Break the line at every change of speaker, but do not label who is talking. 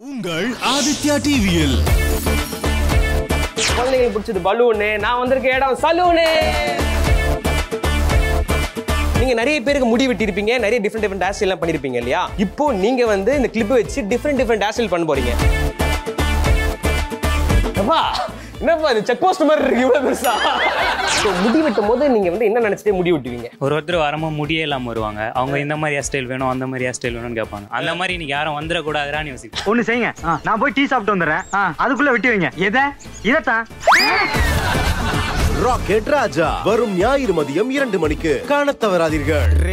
உங்கள் ஆதித்யா டிவியில்
குழந்தைங்களுக்கு பிடிச்சது பலூனு நான் வந்திருக்க இடம் சலூனு நீங்க நிறைய பேருக்கு முடி வெட்டியிருப்பீங்க நிறைய டிஃப்ரெண்ட் டிஃப்ரெண்ட் ஹேர் எல்லாம் பண்ணிருப்பீங்க இல்லையா இப்போ நீங்க வந்து இந்த கிளிப் வச்சு டிஃப்ரெண்ட் டிஃப்ரெண்ட் ஹேர் ஸ்டைல் பண்ண போறீங்க அப்பா என்னப்பா இது செக் போஸ்ட் மாதிரி இருக்கு இவ்வளவு பெருசா So, முடி வெட்டும் போது நீங்க வந்து என்ன நினைச்சிட்டே முடி வெட்டுவீங்க
ஒரு ஒருத்தர் வரும்போது முடியே இல்லாம வருவாங்க அவங்க இந்த மாதிரி ஹேர் ஸ்டைல் வேணும் அந்த மாதிரி ஹேர் ஸ்டைல் வேணும்னு கேட்பாங்க அந்த மாதிரி இன்னைக்கு யாரும் வந்துடக்கூடாதுன்னு யோசிப்பேன்
ஒண்ணு செய்யுங்க நான் போய் டீ சாப்பிட்டு வந்துடுறேன் அதுக்குள்ள வெட்டி வைங்க எதை இதத்தான்
ராக்கெட் ராஜா வரும் ஞாயிறு மதியம் இரண்டு மணிக்கு காணத் தவறாதீர்கள்